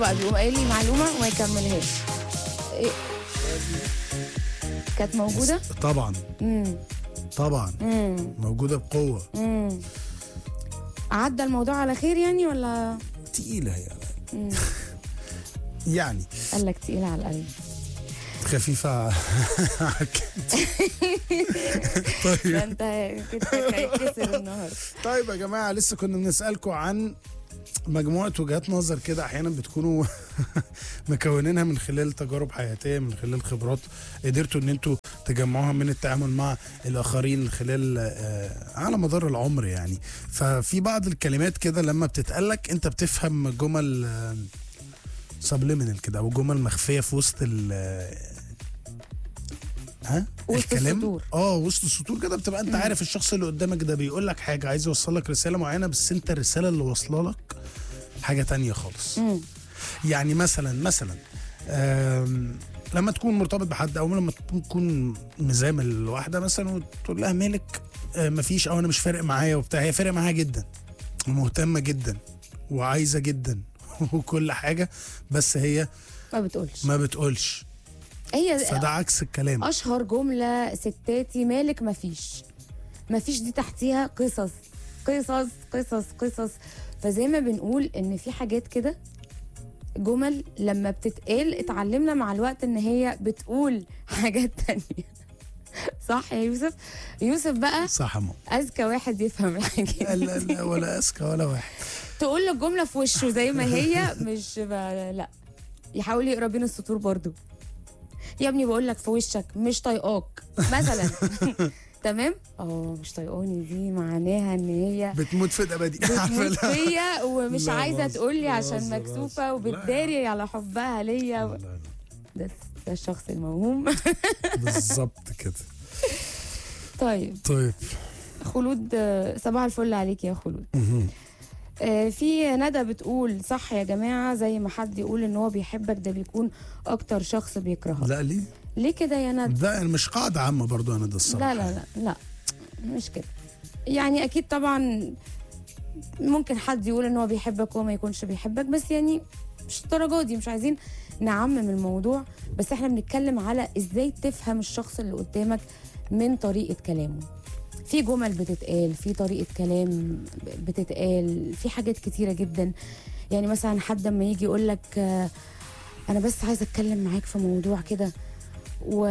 بقى بيقوم قايل لي معلومه وما يكملهاش إيه؟ كانت موجوده طبعا امم طبعا امم موجوده بقوه امم عدى الموضوع على خير يعني ولا تقيله هي مم. يعني قال لك تقيل على القلب خفيفه على الكتف. ده طيب انت كتفك هيتكسر النهارده طيب يا جماعه لسه كنا بنسالكم عن مجموعه وجهات نظر كده احيانا بتكونوا مكونينها من خلال تجارب حياتيه من خلال خبرات قدرتوا ان انتوا تجمعوها من التعامل مع الاخرين خلال آه، على مدار العمر يعني ففي بعض الكلمات كده لما بتتقالك انت بتفهم جمل سبليمينال كده او جمل مخفيه في وسط ال ها وسط السطور. اه وسط السطور كده بتبقى انت عارف الشخص اللي قدامك ده بيقول لك حاجه عايز يوصل لك رساله معينه بس انت الرساله اللي واصله لك حاجه تانية خالص امم يعني مثلا مثلا آم، لما تكون مرتبط بحد او لما تكون مزامل لواحده مثلا وتقول لها مالك آه، مفيش او انا مش فارق معايا وبتاع هي فارق معاها جدا ومهتمه جدا وعايزه جدا وكل حاجه بس هي ما بتقولش ما بتقولش هي فده عكس الكلام اشهر جمله ستاتي مالك مفيش مفيش دي تحتيها قصص قصص قصص قصص فزي ما بنقول ان في حاجات كده جمل لما بتتقال اتعلمنا مع الوقت ان هي بتقول حاجات تانية صح يا يوسف يوسف بقى صح يا ماما اذكى واحد يفهم الحاجات لا لا لا ولا اذكى ولا واحد تقول له الجمله في وشه زي ما هي مش ب... لا يحاول يقرا بين السطور برضو يا ابني بقول لك في وشك مش طايقاك مثلا تمام اه مش طايقاني دي معناها ان هي بتموت في دي بتموت فيا ومش لا عايزه بهزر، تقول لي عشان بهزر، مكسوفه بهزر. لا. وبتداري على حبها ليا لا، لا، ده ده الشخص الموهوم بالظبط كده طيب طيب خلود آه، صباح الفل عليك يا خلود آه، في ندى بتقول صح يا جماعه زي ما حد يقول ان هو بيحبك ده بيكون اكتر شخص بيكرهك لا ليه؟ ليه كده يا ندى ده مش قاعدة عامة برضو أنا ده الصراحة لا لا لا لا مش كده يعني اكيد طبعا ممكن حد يقول ان هو بيحبك وهو ما يكونش بيحبك بس يعني مش الدرجه دي مش عايزين نعمم الموضوع بس احنا بنتكلم على ازاي تفهم الشخص اللي قدامك من طريقه كلامه في جمل بتتقال في طريقه كلام بتتقال في حاجات كتيره جدا يعني مثلا حد لما يجي يقول لك آه، انا بس عايزه اتكلم معاك في موضوع كده و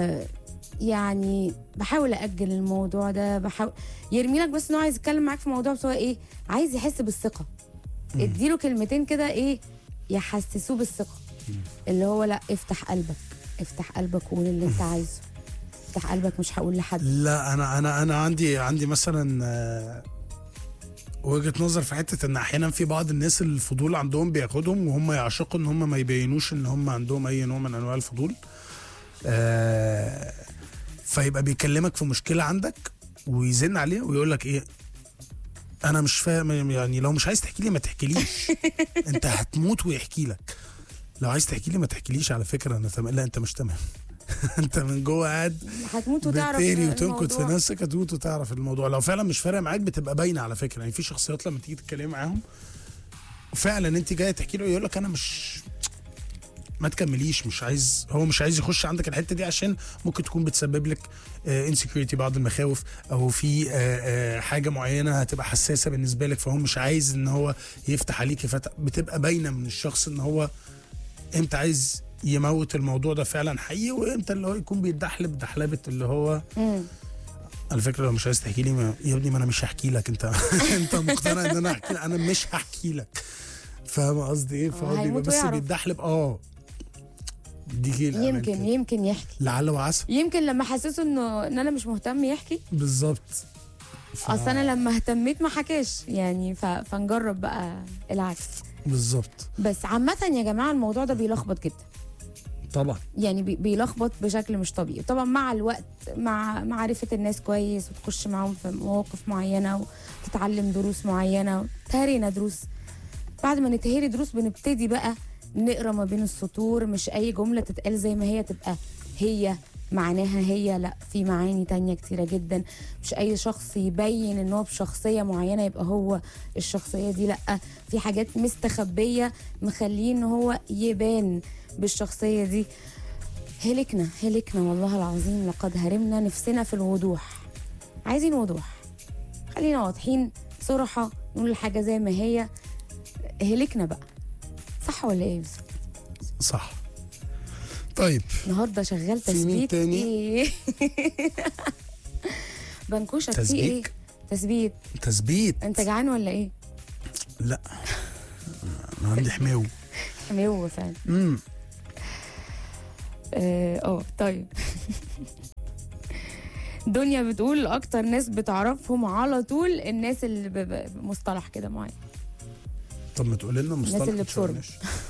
يعني بحاول اجل الموضوع ده بحاول يرمي لك بس انه عايز يتكلم معاك في موضوع بس هو ايه عايز يحس بالثقه اديله كلمتين كده ايه يحسسوه بالثقه اللي هو لا افتح قلبك افتح قلبك وقول اللي انت عايزه افتح قلبك مش هقول لحد لا أنا أنا أنا عندي عندي مثلا آه، وجهة نظر في حتة إن أحيانا في بعض الناس الفضول عندهم بياخدهم وهم يعشقوا إن هم ما يبينوش إن هم عندهم أي نوع من أنواع الفضول آه، فيبقى بيكلمك في مشكلة عندك ويزن عليها ويقول لك إيه انا مش فاهم يعني لو مش عايز تحكي لي ما تحكيليش انت هتموت ويحكي لك لو عايز تحكي لي ما تحكيليش على فكره انا تمام لا انت مش تمام انت من جوه قاعد هتموت وتعرف بتهري وتنكت في الموضوع. نفسك هتموت وتعرف الموضوع لو فعلا مش فارق معاك بتبقى باينه على فكره يعني في شخصيات لما تيجي تتكلمي معاهم فعلا انت جايه تحكي له يقول لك انا مش ما تكمليش مش عايز هو مش عايز يخش عندك الحته دي عشان ممكن تكون بتسبب لك انسكيورتي بعض المخاوف او في آه، آه، حاجه معينه هتبقى حساسه بالنسبه لك فهو مش عايز ان هو يفتح عليكي فتح بتبقى باينه من الشخص ان هو امتى عايز يموت الموضوع ده فعلا حقيقي وامتى اللي هو يكون بيتدحلب دحلبه اللي هو مم. على فكره لو مش عايز تحكي لي ما... يا ابني ما انا مش هحكي لك انت انت مقتنع ان انا احكي لك انا مش هحكي لك فاهم قصدي ايه فهو بيبقى هيموت بس ويعرف. بيتدحلب اه دي الأمان يمكن كده. يمكن يحكي لعل وعسى يمكن لما حسسه انه ان انا مش مهتم يحكي بالظبط ف... اصل انا لما اهتميت ما حكاش يعني ف... فنجرب بقى العكس بالظبط بس عامة يا جماعة الموضوع ده بيلخبط جدا طبعا يعني بي- بيلخبط بشكل مش طبيعي طبعا مع الوقت مع معرفة الناس كويس وتخش معاهم في مواقف معينة وتتعلم دروس معينة تهرينا دروس بعد ما نتهري دروس بنبتدي بقى نقرا ما بين السطور مش اي جملة تتقال زي ما هي تبقى هي معناها هي لا في معاني تانية كتيرة جدا مش اي شخص يبين ان هو بشخصية معينة يبقى هو الشخصية دي لا في حاجات مستخبية مخليه ان هو يبان بالشخصية دي هلكنا هلكنا والله العظيم لقد هرمنا نفسنا في الوضوح عايزين وضوح خلينا واضحين صراحة نقول الحاجة زي ما هي هلكنا بقى صح ولا ايه يوسف؟ صح طيب النهارده شغال في مين تثبيت تاني؟ ايه بنكوشك في ايه تسبيك تثبيت تثبيت انت جعان ولا ايه لا انا عندي حماوي حميوه فعلا امم اه آه، طيب دنيا بتقول اكتر ناس بتعرفهم على طول الناس اللي ب- ب- بمصطلح كده معين طب ما تقول لنا مصطلح اللي ما بشرب. تشوفناش.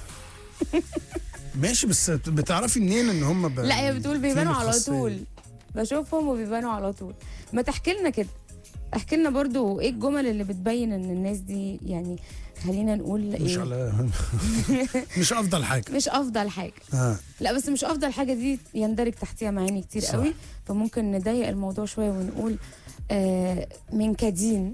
ماشي بس بتعرفي منين ان هم ب... لا هي بتقول بيبانوا فين على الخاصية؟ طول بشوفهم وبيبانوا على طول ما تحكي لنا كده احكي لنا برضو ايه الجمل اللي بتبين ان الناس دي يعني خلينا نقول مش ايه على مش افضل حاجه مش افضل حاجه اه لا بس مش افضل حاجه دي يندرج تحتها معاني كتير صح. قوي فممكن نضيق الموضوع شويه ونقول آه من كدين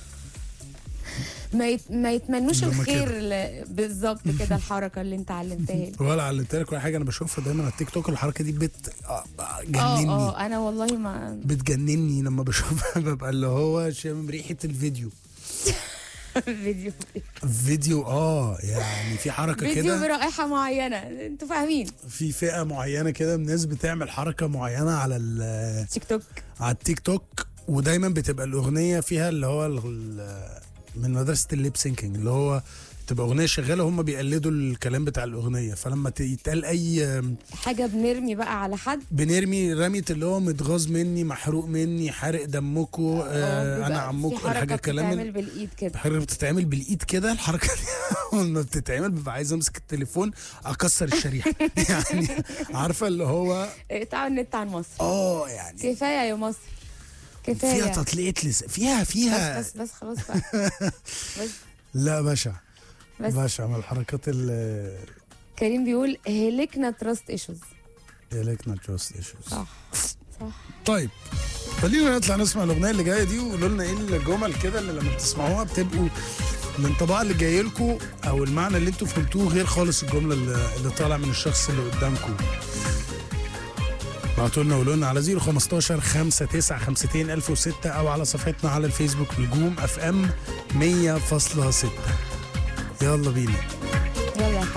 ما يت... ما يتمنوش هما الخير ل... بالظبط كده الحركه اللي انت علمتها لي ولا علمت لك ولا حاجه انا بشوفها دايما على التيك توك الحركه دي بت آه، اه جنني اه انا والله ما بتجنني لما بشوفها ببقى اللي هو شامم ريحه الفيديو فيديو فيديو اه يعني في حركه فيديو كده برائحه معينه انتوا فاهمين في فئه معينه كده من الناس بتعمل حركه معينه على ال- تيك توك على التيك توك ودايما بتبقى الاغنيه فيها اللي هو ال- من مدرسه الليب سينكينج اللي هو تبقى اغنيه شغاله هم بيقلدوا الكلام بتاع الاغنيه فلما ت- يتقال اي حاجه بنرمي بقى على حد بنرمي رمية اللي هو متغاظ مني محروق مني حارق دمكو آه بيبقى انا عمكو في حركه الحاجه الكلام بتتعمل بالايد كده الحاجه بتتعمل بالايد كده الحركه دي لما بتتعمل ببقى عايز امسك التليفون اكسر الشريحه يعني عارفه اللي هو اقطعوا النت عن مصر اه يعني كفايه يا مصر كفايه فيها تطليقه لس... فيها فيها بس بس بس خلاص بقى بس لا بشع بس بشع من الحركات اللي كريم بيقول هلكنا تراست ايشوز لكنا تراست ايشوز صح صح طيب خلينا نطلع نسمع الاغنيه اللي جايه دي وقولوا لنا ايه الجمل كده اللي لما بتسمعوها بتبقوا الانطباع اللي جاي لكم او المعنى اللي انتوا فهمتوه غير خالص الجمله اللي, اللي طالع من الشخص اللي قدامكم بعتوا لنا وقولوا لنا على 015 59 52 1006 او على صفحتنا على الفيسبوك نجوم اف ام 100.6 يلا بينا